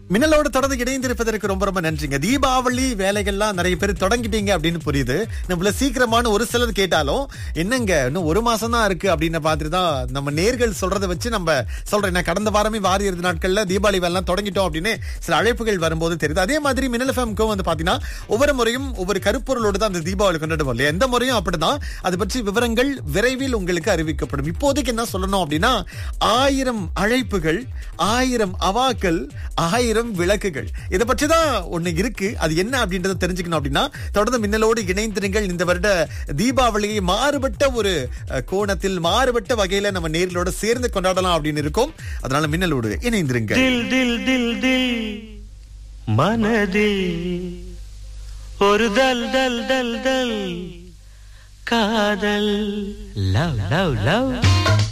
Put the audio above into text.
மின்னலோடு தொடர்ந்து இணைந்திருப்பதற்கு ரொம்ப ரொம்ப நன்றிங்க தீபாவளி வேலைகள்லாம் நிறைய பேர் தொடங்கிட்டீங்க அப்படின்னு புரியுது நம்மள சீக்கிரமான ஒரு சிலர் கேட்டாலும் என்னங்க இன்னும் ஒரு மாசம் தான் இருக்கு அப்படின்னு பார்த்துட்டு தான் நம்ம நேர்கள் சொல்றதை வச்சு நம்ம சொல்றேன் என்ன கடந்த வாரமே வாரி இறுதி நாட்கள்ல தீபாவளி வேலைலாம் தொடங்கிட்டோம் அப்படின்னு சில அழைப்புகள் வரும்போது தெரியுது அதே மாதிரி மின்னல் ஃபேம்க்கும் வந்து பாத்தீங்கன்னா ஒவ்வொரு முறையும் ஒவ்வொரு கருப்பொருளோடு தான் அந்த தீபாவளி கொண்டாடுவோம் இல்லையா எந்த முறையும் அப்படிதான் அது பற்றி விவரங்கள் விரைவில் உங்களுக்கு அறிவிக்கப்படும் இப்போதைக்கு என்ன சொல்லணும் அப்படின்னா ஆயிரம் அழைப்புகள் ஆயிரம் அவாக்கள் ஆயிரம் விளக்குகள் இதை பற்றி தான் ஒண்ணு இருக்கு அது என்ன அப்படின்றத தெரிஞ்சுக்கணும் அப்படின்னா தொடர்ந்து மின்னலோடு இணைந்திருங்கள் இந்த வருட தீபாவளியை மாறுபட்ட ஒரு அஹ், கோணத்தில் மாறுபட்ட வகையில நம்ம நேர்களோட சேர்ந்து கொண்டாடலாம் அப்படின்னு இருக்கோம் அதனால மின்னலோடு இணைந்திருங்கள் தில் தில் தில் தில் மனதில் ஒரு தல் தல் தல் தல் காதல் லவ் லவ் லவ்